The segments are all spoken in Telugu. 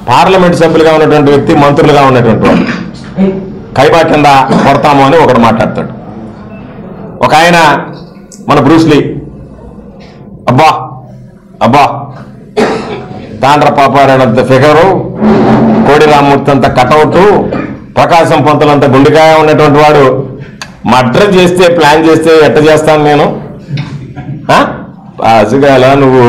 పార్లమెంట్ సభ్యులుగా ఉన్నటువంటి వ్యక్తి మంత్రులుగా ఉన్నటువంటి వాడు కైబా కింద కొడతాము అని ఒకడు మాట్లాడతాడు ఒక ఆయన మన బ్రూస్లీ అబ్బా అబ్బా తాండ్ర పాపారాయణంత ఫిగరు కోడి రామ్మూర్తి అంత కటౌట్ ప్రకాశం పంతులంత గుండెకాయ ఉన్నటువంటి వాడు మర్డర్ చేస్తే ప్లాన్ చేస్తే ఎట్ట చేస్తాను నేను ఆ? అసగాల నువ్వు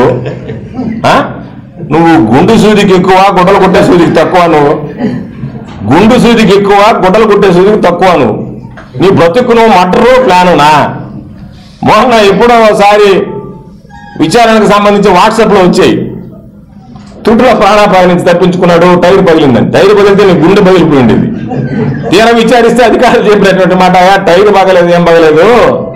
ఆ? నువ్వు గుండు సూదికి ఎక్కువ గుడ్డలు కొట్టే సూదికి తక్కువ నువ్వు గుండు సూదికి ఎక్కువ గుడ్డలు కొట్టే సూదికి తక్కువ నువ్వు నీ బ్రతుకు నువ్వు మటరు ప్లానునా మొన్న ఎప్పుడో ఒకసారి విచారణకు సంబంధించి వాట్సాప్లో వచ్చాయి తుట్టులో ప్రాణాపాయం నుంచి తప్పించుకున్నాడు టైర్ పగిలిందని టైర్ పగిలితే నీ గుండె పగిలిపోయింది తీరా విచారిస్తే అధికారులు చెప్పినటువంటి మాట "అయ్యా, టైర్ పగలేదు ఏం పగలేదు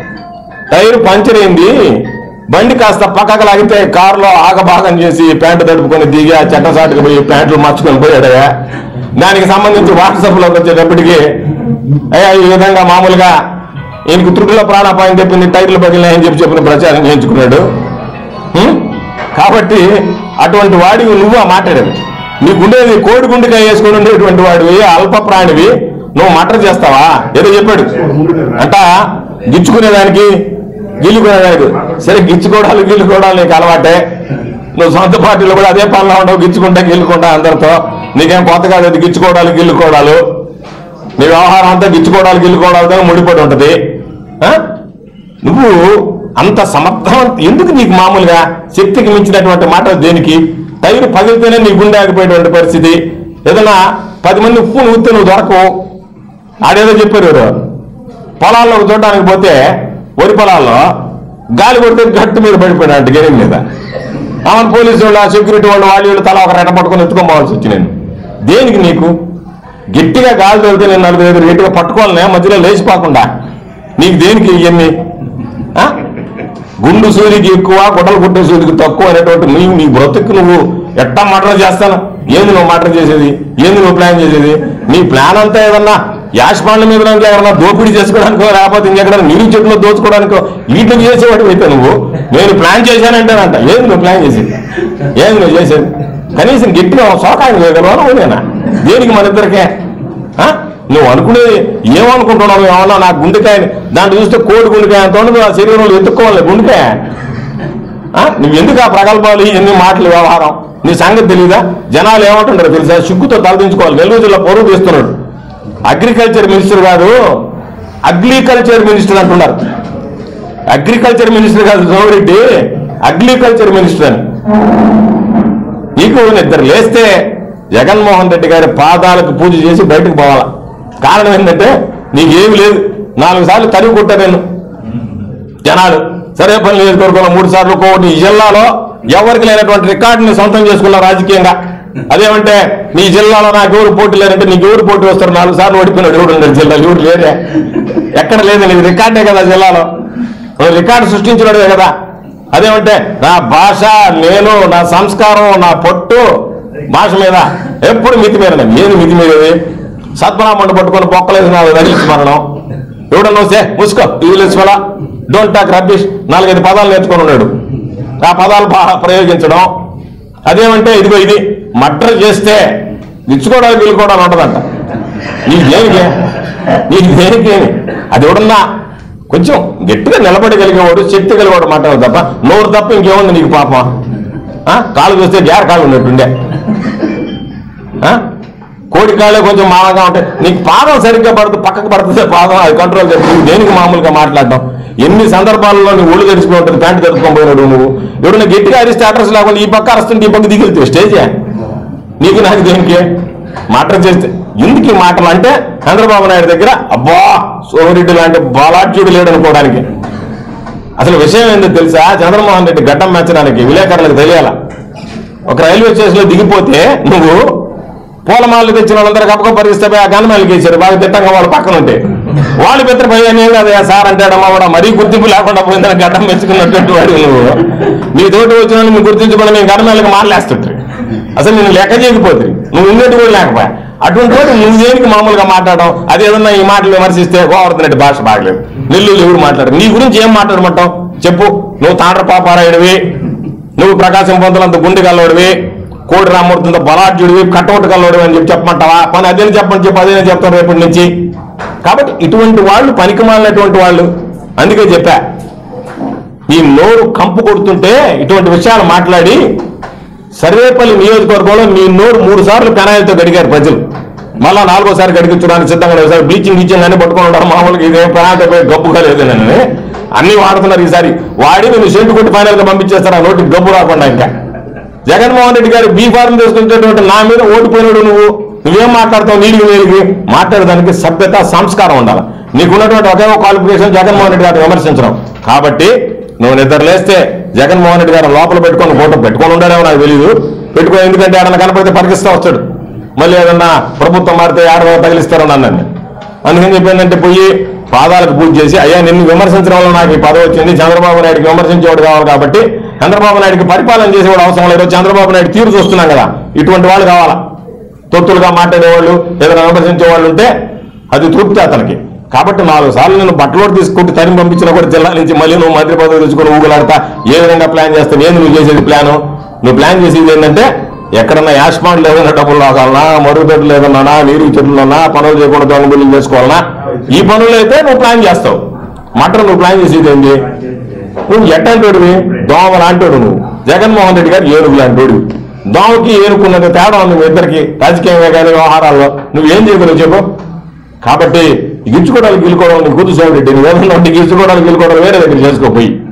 టైర్ పంచర్ అయింది బండి కాస్త పక్కకు లాగితే కారులో ఆగభాగం చేసి ప్యాంటు తడుపుకొని దిగి ఆ చెట్టసాటుకు పోయి ప్యాంట్లు మార్చుకొని పోయాడయ్యా దానికి సంబంధించి వాట్సాప్ లోకి వచ్చేటప్పటికి అయ్యా ఈ విధంగా మామూలుగా ఈయనకు త్రుటిలో ప్రాణాపాయం తెప్పింది టైర్లు పగిలినాయని చెప్పి చెప్పిన ప్రచారం చేయించుకున్నాడు హ్మ్? కాబట్టి అటువంటి వాడివి నువ్వు మాట్లాడేది నీకుండేది కోడి గుండెకాయ వేసుకొని ఉండేటువంటి వాడివి అల్ప ప్రాణివి నువ్వు మటర్ చేస్తావా ఏదో చెప్పాడు అంట గిచ్చుకునేదానికి గిల్లుకునేదానికి సరే గిచ్చుకోవడాలు గిల్లుకోవడాలు నీకు అలవాటే నువ్వు సొంత పార్టీలో కూడా అదే పనిలో ఉండవు గిచ్చుకుంటా గిల్లుకుంటా అందరితో నీకేం కొత్త కాదు అది గిచ్చుకోవడాలు గిల్లుకోవడాలు నీ వ్యవహారం అంతా గిచ్చుకోవడాలు గిల్లుకోవడాలతో ముడిపడి ఉంటది ఆ? నువ్వు అంత సమర్థవంత ఎందుకు నీకు మామూలుగా శక్తికి మించినటువంటి మాటలు దేనికి టైరు పగిలితేనే నీ గుండె ఆగిపోయేటువంటి పరిస్థితి ఏదైనా పది మంది ఉప్పు ఊస్తే నువ్వు దొరకవు ఆడేదో చెప్పారు ఎవరు పొలాల్లో చూడడానికి పోతే వరి పొలాల్లో గాలి కొడితే గట్టు మీద పడిపోయినట్టు గేమ్ మీద ఆమెను పోలీసు వాళ్ళు ఆ సెక్యూరిటీ వాళ్ళు వాళ్ళు వీళ్ళు తల ఒక రెట పట్టుకొని ఎత్తుకొని పోవాల్సి వచ్చి నేను దేనికి నీకు గట్టిగా గాలి తోలితే నేను నలుగురు ఎదురు గట్టిగా పట్టుకోవాలనే మధ్యలో లేచిపోకుండా నీకు దేనికి ఇవన్నీ ఆ? గుండు సూదికి ఎక్కువ గుడ్డలు కుట్టే సూదికి తక్కువ అనేటువంటి నీవు నీ బ్రతుకు నువ్వు ఎట్టా మటర్ చేస్తాను ఏంది నువ్వు మటర్ చేసేది ఏంది నువ్వు ప్లాన్ చేసేది నీ ప్లాన్ అంతా ఏదన్నా యాష్మాండ్ల మీద ఇంకెక్కడన్నా దోపిడీ చేసుకోవడానికో లేకపోతే ఇంకెక్కడ నీరు చెట్లు దోచుకోవడానికో వీటిని చేసేవాడు అయితే నువ్వు నేను ప్లాన్ చేశానంటేనంట ఏంది నువ్వు ప్లాన్ చేసేది ఏంది నువ్వు చేసేది కనీసం గట్టిగా సోకాయం వేయగలవా నువ్వు నేనా దేనికి మన ఇద్దరికే ఆ? నువ్వు అనుకునేది ఏమనుకుంటున్నావు ఏమన్నా నా గుండెకాయ దాంట్లో చూస్తే కోడి గుండెకాయ అంత ఉండదు ఆ శరీరంలో ఎత్తుక్కోవాలి గుండెకాయ ఆ? నువ్వు ఎందుకు ఆ ప్రగల్భాలు ఎన్ని మాటలు వ్యవహారం నీ సంగతి తెలీదా జనాలు ఏమంటున్నారు తెలుసా సిగ్గుతో తలదించుకోవాలి నెల్లూరు జిల్లా పొరుగు తీస్తున్నాడు అగ్రికల్చర్ మినిస్టర్ కాదు అగ్రికల్చర్ మినిస్టర్ అంటున్నారు అగ్రికల్చర్ మినిస్టర్ కాదు సోమిరెడ్డి అగ్రికల్చర్ మినిస్టర్ అని నీకు నిద్ర లేస్తే జగన్మోహన్ రెడ్డి గారి పాదాలకు పూజ చేసి బయటకు పోవాలా కారణం ఏంటంటే నీకేమి లేదు నాలుగు సార్లు తరిగి కొట్టా నేను జనాలు సరే పని నియోజకవర్గంలో మూడు సార్లు కోటి ఈ జిల్లాలో ఎవరికి లేనటువంటి రికార్డుని సొంతం చేసుకున్న రాజకీయంగా అదేమంటే నీ జిల్లాలో నాకు ఎవరు పోటీ లేరంటే నీకు ఎవరు పోటీ వస్తారు నాలుగు సార్లు ఓడిపోయినాడు ఎవరు ఉండడు జిల్లా ఎవరు లేరే ఎక్కడ లేదు నీకు రికార్డే కదా జిల్లాలో నువ్వు రికార్డు సృష్టించినడే కదా అదేమంటే నా భాష నేను నా సంస్కారం నా పొట్టు భాష మీద ఎప్పుడు మితి మీద ఏది మితి మీదది సద్మనామండ పట్టుకొని పొక్కలేదు నా నడిచి మరణం ఎవడన్నా వస్తే ముసుకో ఇంగ్లీష్ వల్ల డోంట్ టాక్ రబ్బిష్ నాలుగైదు పదాలు నేర్చుకొని ఉన్నాడు ఆ పదాలు బా- ప్రయోగించడం అదేమంటే ఇదిగో ఇది మర్డర్ చేస్తే ఇచ్చుకోవడానికి వీలుకోవడానికి ఉంటదంట నీకు దేనికి నీకు దేనికి అది ఎవడన్నా కొంచెం గట్టిగా నిలబడగలిగేవాడు శక్తి కలిగేవాడు మాట్లాడు తప్ప నోరు తప్ప ఇంకేముంది నీకు పాపం ఆ? కాళ్ళు చూస్తే జార కాళ్ళు ఉన్నట్టుండే ఆ? కోడి కాళ్ళే కొంచెం మామగా ఉంటాయి నీకు పాదం సరిగ్గా పడుతుంది పక్కకు పడుతుంది పాదం అది కంట్రోల్ చేస్తుంది దేనికి మామూలుగా మాట్లాడడం ఎన్ని సందర్భాల్లో నీ ఒళ్ళు తెరుచుకుని ఉంటుంది ప్యాంటు తెరుచుకొని పోయినాడు నువ్వు ఎవడన్నా గట్టిగా అరిస్తే అడ్రస్ లేకుండా ఈ పక్క అరుస్తుంటే ఈ పక్క దిగిలితే స్టేజే నీకు నాకు దేనికి మాటలు చేస్తే ఎందుకు ఈ మాటలు అంటే చంద్రబాబు నాయుడు దగ్గర అబ్బా సోమిరెడ్డి లాంటి బాలాఢ్యుడు లేడు అనుకోవడానికి అసలు విషయం ఏంటో తెలుసా చంద్రమోహన్ రెడ్డి గడ్డం మెచ్చడానికి విలేకరులకు తెలియాల ఒక రైల్వే స్టేషన్ లో దిగిపోతే నువ్వు పూలమాలలు తెచ్చిన వాళ్ళందరూ కప్పక పరిగిస్తే పోయి ఆ గన్మేలకి వేసారు బాగా తిట్టంగా వాళ్ళ పక్కన ఉంటే వాళ్ళు పెద్ద భయం ఏం కదా సార్ అంటాడమ్మా కూడా మరీ గుర్తింపు లేకుండా పోయిందని గడ్డం మెచ్చుకున్నటువంటి వాడు నువ్వు నీ తోటి వచ్చిన వాళ్ళు నువ్వు గుర్తించుకుని మేము గన్మేలకు మాట్లాడుతుంటారు అసలు నేను లెక్క చేయకపోతుంది నువ్వు ఉన్నట్టు కూడా లేకపోయా అటువంటి వాడు నువ్వు దేనికి మామూలుగా మాట్లాడడం అది ఏదన్నా ఈ మాటలు విమర్శిస్తే గోవర్ధన్ రెడ్డి భాష బాగలేదు నెల్లూరు ఎవరు మాట్లాడు నీ గురించి ఏం మాట్లాడమంటావు చెప్పు నువ్వు తాండ్ర పాపారాయుడివి నువ్వు ప్రకాశం పొందలంత గుండె గల్లవాడివి కోడి రామూర్తితో బలాఢ్యుడివి కట్టౌట్ కల్లోడు అని చెప్పి చెప్పమంటావా పని అదే చెప్పని చెప్పి అదే చెప్తాను రేపటి నుంచి కాబట్టి ఇటువంటి వాళ్ళు పనికిమాలినటువంటి వాళ్ళు అందుకే చెప్పా ఈ నోరు కంపు కొడుతుంటే ఇటువంటి విషయాలు మాట్లాడి సర్వేపల్లి నియోజకవర్గంలో మీ నోరు మూడు సార్లు పెనాయిలతో గడిగారు ప్రజలు మళ్ళా నాలుగోసారి గడిగించడానికి సిద్ధంగా లేదు సార్ బ్లీచింగ్ గీచింగ్ అన్ని పట్టుకొని ఉంటారు మామూలుగా ఇదేం పెనాయిలతో పోయి గబ్బుగా లేదు నేను అన్ని వాడుతున్నారు ఈసారి వాడి నేను సెంటు కొట్టి ఫైనల్ గా పంపించేస్తారు ఆ నోటికి గబ్బు రాకుండా ఇంకా జగన్మోహన్ రెడ్డి గారు బీ ఫార్మ్ తీసుకుంటున్నటువంటి నా మీద ఓడిపోయినాడు నువ్వు నువ్వేం మాట్లాడతావు నీడికి నీడికి మాట్లాడడానికి సభ్యత సంస్కారం ఉండాలి నీకున్నటువంటి ఒకే ఒక క్వాలిఫికేషన్ జగన్మోహన్ రెడ్డి గారిని విమర్శించడం కాబట్టి నువ్వు నిద్ర లేస్తే జగన్మోహన్ రెడ్డి గారు లోపల పెట్టుకొని ఫోటో పెట్టుకొని ఉండాడేమో నాకు తెలియదు పెట్టుకొని ఎందుకంటే ఏడన్నా కనపడితే పరికిస్తూ వస్తాడు మళ్ళీ ఏదన్నా ప్రభుత్వం మారితే ఆడ తగిలిస్తారని అన్నాను అందుకని చెప్పిందంటే పోయి పాదాలకు పూజ చేసి అయ్యా నిన్ను విమర్శించడం వల్ల నాకు ఈ పదవి వచ్చింది చంద్రబాబు నాయుడుకి విమర్శించేవాడు కావాలి కాబట్టి చంద్రబాబు నాయుడుకి పరిపాలన చేసేవాడు అవసరం లేదు చంద్రబాబు నాయుడు తీరు చూస్తున్నాం కదా ఇటువంటి వాళ్ళు కావాలా తొత్తులుగా మాట్లాడేవాళ్ళు ఏదైనా విమర్శించే వాళ్ళు ఉంటే అది తృప్తి అతనికి కాబట్టి నాలుగు సార్లు నేను బట్టలోకి తీసుకుంటే తరిమి పంపించినా కూడా జిల్లా నుంచి మళ్ళీ నువ్వు మంత్రి పదవి తెచ్చుకొని ఊగులాడతా ఏ విధంగా ప్లాన్ చేస్తావు ఏంది నువ్వు చేసేది ప్లాను నువ్వు ప్లాన్ చేసేది ఏంటంటే ఎక్కడన్నా యాష్మాన్ లేదన్నా డబ్బులు లాగాలనా మరుగుదొడ్లు లేదన్నా నీరు చెట్లున్నా పనులు చేయకుండా దొంగ బిల్లులు చేసుకోవాలనా ఈ పనులు అయితే నువ్వు ప్లాన్ చేస్తావు మటన్ నువ్వు ప్లాన్ చేసేది ఏంటి నువ్వు ఎట్టంటోడివి దోమ లాంటోడు నువ్వు జగన్మోహన్ రెడ్డి గారు ఏనుగు లాంటోడు దోమకి ఏనుకున్నది తేడా ఉంది మీ ఇద్దరికి రాజకీయంగా కానీ వ్యవహారాల్లో నువ్వు ఏం చేయగలవు చెప్పు కాబట్టి గిచ్చుకోవడానికి గెలుకోవడం నీ కూతురు రెడ్డి నువ్వేమన్నా ఉంటే గిచ్చుకోవడానికి గెలుకోవడం వేరే దగ్గర చేసుకోపోయి